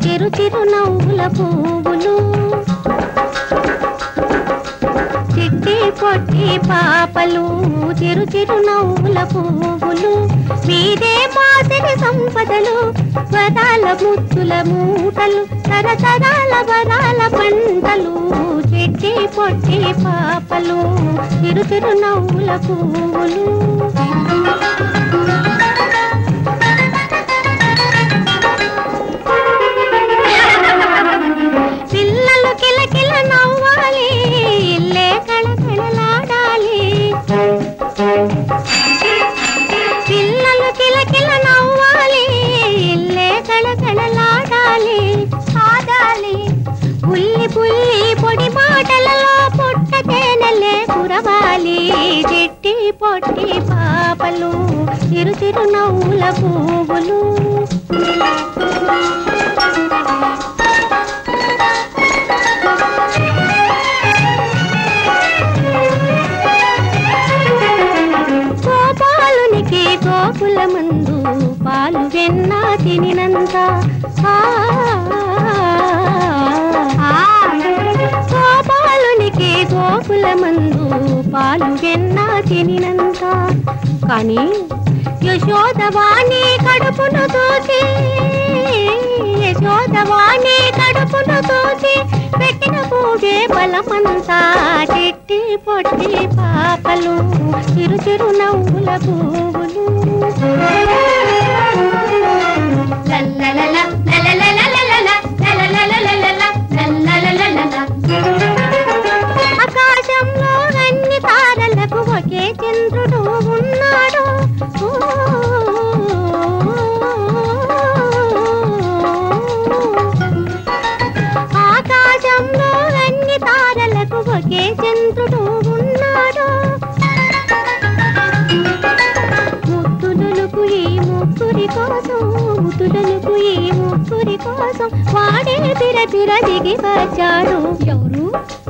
చిరు చిరు నవ్వుల పువ్వులు చిట్టి పొట్టి పాపలు చిరు చిరు నవ్వుల పువ్వులు మీరే మాదిరి సంపదలు వరాల ముత్తుల మూటలు తరతరాల వరాల పంటలు చిట్టి పొట్టి పాపలు చిరు చిరు నవ్వుల పువ్వులు పిల్లలు కిలకిల నవ్వాలి ఇల్లే కళకళలాడాలి పిల్లలు కిలకిల నవ్వాలి ఇల్లే కళకళలాడాలి ఆడాలి పుల్లి పుల్లి పొడి మాటలలో పుట్ట తేనెలే కురవాలి చెట్టి పొట్టి పాపలు చిరు చిరు నవ్వుల పువ్వులు గోపాలునికి గోకుల మందు పాలు వెన్న తినినంత ఆ, ఆ, గోపాలునికి గోకుల మందు పాలు వెన్న తినినంత కానీ యశోదవాణి కడుపును తోసి యశోదవాణి కడుపును తోసి పెట్టిన పూజే బలమంతా చెట్టి పొట్టి పాపలు చిరు చిరు నవ్వుల పువ్వులు లల్లలల, లలలలలలల, లలలలలలల, లల్లలలలల. ఆకాశంలో అన్ని తారలకు ఒకే చంద్రుడు ఉన్నాడు ఆకాశంలో అన్ని తారలకు ఒకే చంద్రుడు ఉన్నాడు ముత్తులకు ఈ ముక్కురి కోసం ముత్తులకు ఈ ముక్కురి కోసం వాడే తిర తిర దిగి వచ్చాడు ఎవరు